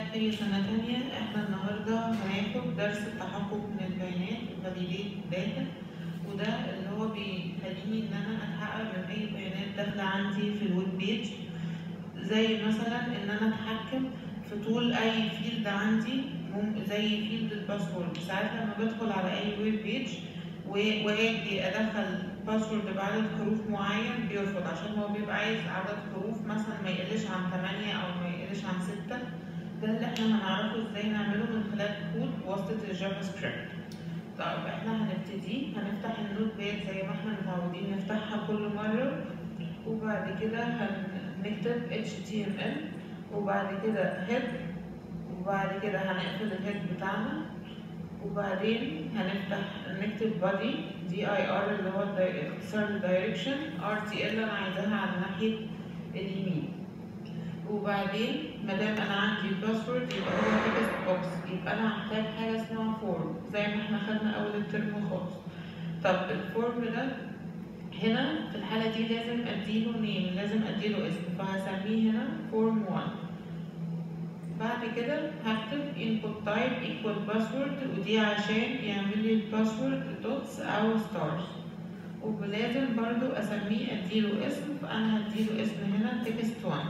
خير سنة تانية احنا النهاردة هناخد درس التحقق من البيانات validate data وده اللي هو بيخليني ان انا اتحقق من اي بيانات داخلة عندي في الويب بيج زي مثلا ان انا اتحكم في طول اي فيلد عندي مم- زي فيلد الباسورد ساعات لما بدخل على اي ويب بيج و- واجي ادخل باسورد بعدد حروف معين بيرفض عشان هو بيبقى عايز عدد حروف مثلا ما يقلش عن 8 او ما يقلش عن 6 ده اللي احنا هنعرفه ازاي نعمله من خلال كود بواسطة الجافا سكريبت طيب احنا هنبتدي هنفتح النوت باد زي ما احنا متعودين نفتحها كل مرة وبعد كده هنكتب HTML وبعد كده head وبعد كده هنقفل الهيد بتاعنا وبعدين هنفتح نكتب body دي اي ار اللي هو الداي- اختصار الدايركشن ار تي ال انا عايزاها على ناحية اليمين وبعدين مادام انا عندي باسورد يبقى هو تكست بوكس يبقى انا هحتاج حاجة اسمها فورم زي ما احنا خدنا اول الترم خالص طب الفورم ده هنا في الحالة دي لازم اديله نيم لازم اديله اسم فهسميه هنا فورم 1 بعد كده هكتب input type equal password ودي عشان يعمل لي الباسورد دوتس او ستارز ولازم برضو اسميه اديله اسم فانا هديله اسم هنا text 1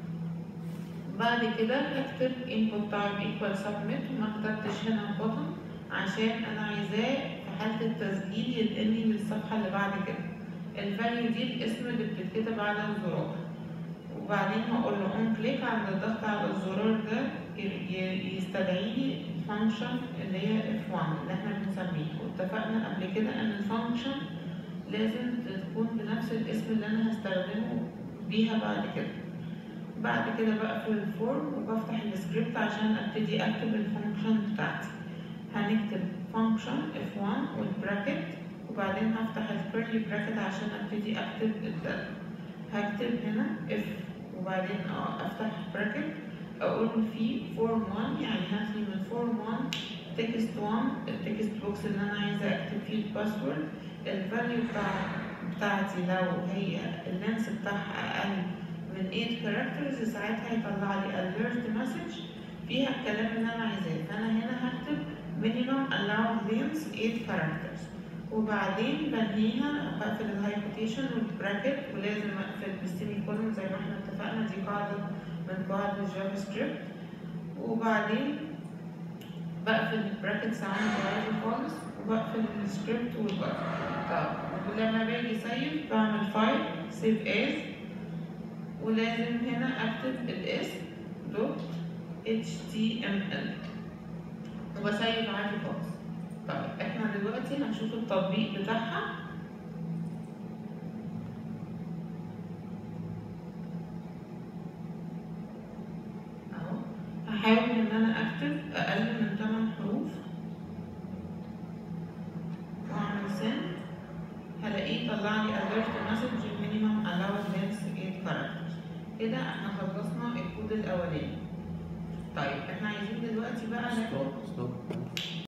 بعد كده هكتب input type equal submit وما كتبتش هنا button عشان انا عايزاه في حالة التسجيل ينقلني للصفحة اللي بعد كده الفاليو دي الاسم اللي بتتكتب على الزرار وبعدين هقول له اون كليك عند الضغط على الزرار ده ي- ي- يستدعي لي الفانكشن اللي هي F1 اللي احنا بنسميه واتفقنا قبل كده ان الفانكشن لازم تكون بنفس الاسم اللي انا هستخدمه بيها بعد كده بعد كده بقفل الفورم وبفتح السكريبت عشان ابتدي اكتب الفانكشن بتاعتي هنكتب فانكشن F1 والبراكت وبعدين هفتح الكيرلي براكت عشان ابتدي اكتب الداتا هكتب هنا if وبعدين اه افتح براكت اقول فيه form 1 يعني هات لي من form 1 text 1 التكست بوكس اللي انا عايزه اكتب فيه الباسورد الفاليو بتاع بتاعتي لو هي اللينس بتاعها اقل من 8 characters ساعتها هيطلع لي alert message فيها الكلام اللي انا عايزاه فانا هنا هكتب minimum allowed length 8 characters وبعدين بنهيها بقفل الهايبوتيشن والبراكت ولازم اقفل بالسيمي كولون زي ما احنا اتفقنا دي قاعدة من قواعد الجافا سكريبت وبعدين بقفل البراكتس عندي عادي خالص وبقفل السكريبت والبطن طب ولما باجي سيف بعمل فايل سيف از ولازم هنا اكتب الاسم دوت html وبسيف عادي خالص طيب احنا دلوقتي هنشوف التطبيق بتاعها اهو هحاول ان انا اكتب اقل من 8 حروف واعمل send هلاقيه طلع لي alert message minimum allowed length 8 characters كده احنا خلصنا الكود الاولاني طيب احنا عايزين دلوقتي بقى ناخد ستوب ستوب